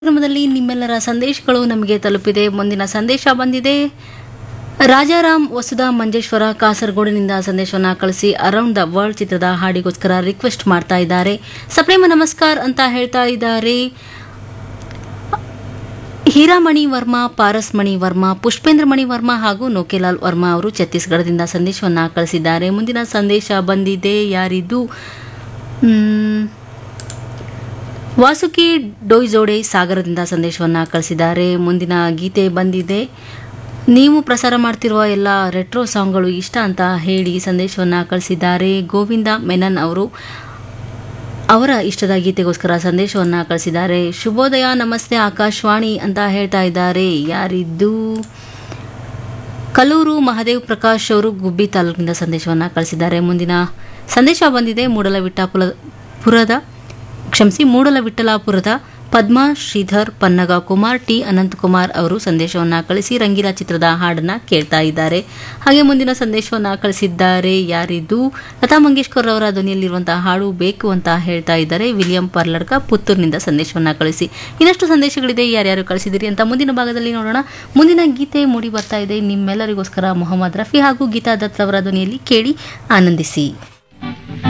ಕಾರ್ಯಕ್ರಮದಲ್ಲಿ ನಿಮ್ಮೆಲ್ಲರ ಸಂದೇಶಗಳು ನಮಗೆ ತಲುಪಿದೆ ಮುಂದಿನ ಸಂದೇಶ ಬಂದಿದೆ ರಾಜಾರಾಮ್ ವಸುಧಾ ಮಂಜೇಶ್ವರ ಕಾಸರಗೋಡಿನಿಂದ ಸಂದೇಶವನ್ನು ಕಳಿಸಿ ಅರೌಂಡ್ ದ ವರ್ಲ್ಡ್ ಚಿತ್ರದ ಹಾಡಿಗೋಸ್ಕರ ರಿಕ್ವೆಸ್ಟ್ ಮಾಡ್ತಾ ಇದ್ದಾರೆ ಸಪ್ರೇಮ ನಮಸ್ಕಾರ ಅಂತ ಹೇಳ್ತಾ ಇದ್ದಾರೆ ಹೀರಾಮಣಿ ವರ್ಮಾ ಪಾರಸ್ಮಣಿ ವರ್ಮಾ ಪುಷ್ಪೇಂದ್ರ ಮಣಿ ವರ್ಮಾ ಹಾಗೂ ನೋಕೆಲಾಲ್ ವರ್ಮಾ ಅವರು ಛತ್ತೀಸ್ಗಢದಿಂದ ಸಂದೇಶವನ್ನು ಕಳಿಸಿದ್ದಾರೆ ಮುಂದಿನ ಸಂದೇಶ ಬಂದಿದೆ ಯಾರಿದು ಮ್, ವಾಸುಕಿ ಡೊಯ್ಜೋಡೆ ಸಾಗರದಿಂದ ಸಂದೇಶವನ್ನು ಕಳಿಸಿದ್ದಾರೆ ಮುಂದಿನ ಗೀತೆ ಬಂದಿದೆ ನೀವು ಪ್ರಸಾರ ಮಾಡ್ತಿರುವ ಎಲ್ಲ ರೆಟ್ರೋ ಸಾಂಗ್ಗಳು ಇಷ್ಟ ಅಂತ ಹೇಳಿ ಸಂದೇಶವನ್ನು ಕಳಿಸಿದ್ದಾರೆ ಗೋವಿಂದ ಮೆನನ್ ಅವರು ಅವರ ಇಷ್ಟದ ಗೀತೆಗೋಸ್ಕರ ಸಂದೇಶವನ್ನು ಕಳಿಸಿದ್ದಾರೆ ಶುಭೋದಯ ನಮಸ್ತೆ ಆಕಾಶವಾಣಿ ಅಂತ ಹೇಳ್ತಾ ಇದ್ದಾರೆ ಯಾರಿದ್ದು ಕಲ್ಲೂರು ಮಹದೇವ್ ಪ್ರಕಾಶ್ ಅವರು ಗುಬ್ಬಿ ತಾಲೂಕಿನಿಂದ ಸಂದೇಶವನ್ನು ಕಳಿಸಿದ್ದಾರೆ ಮುಂದಿನ ಸಂದೇಶ ಬಂದಿದೆ ಮೂಡಲವಿಟ್ಟಾಪುರ ಪುರದ ಕ್ಷಮಿಸಿ ಮೂಡಲವಿಠಲಾಪುರದ ಪದ್ಮಾ ಶ್ರೀಧರ್ ಪನ್ನಗ ಕುಮಾರ್ ಟಿ ಅನಂತಕುಮಾರ್ ಅವರು ಸಂದೇಶವನ್ನು ಕಳಿಸಿ ರಂಗಿಲ ಚಿತ್ರದ ಹಾಡನ್ನ ಕೇಳ್ತಾ ಇದ್ದಾರೆ ಹಾಗೆ ಮುಂದಿನ ಸಂದೇಶವನ್ನು ಕಳಿಸಿದ್ದಾರೆ ಯಾರಿದು ಲತಾ ಮಂಗೇಶ್ಕರ್ ಅವರ ಧ್ವನಿಯಲ್ಲಿರುವಂತಹ ಹಾಡು ಬೇಕು ಅಂತ ಹೇಳ್ತಾ ಇದ್ದಾರೆ ವಿಲಿಯಂ ಪರ್ಲಡ್ಕ ಪುತ್ತೂರಿನಿಂದ ಸಂದೇಶವನ್ನು ಕಳಿಸಿ ಇನ್ನಷ್ಟು ಸಂದೇಶಗಳಿದೆ ಯಾರ್ಯಾರು ಕಳಿಸಿದಿರಿ ಅಂತ ಮುಂದಿನ ಭಾಗದಲ್ಲಿ ನೋಡೋಣ ಮುಂದಿನ ಗೀತೆ ಮೂಡಿ ಬರ್ತಾ ಇದೆ ನಿಮ್ಮೆಲ್ಲರಿಗೋಸ್ಕರ ಮೊಹಮ್ಮದ್ ರಫಿ ಹಾಗೂ ಗೀತಾ ದತ್ ಅವರ ಧ್ವನಿಯಲ್ಲಿ ಕೇಳಿ ಆನಂದಿಸಿ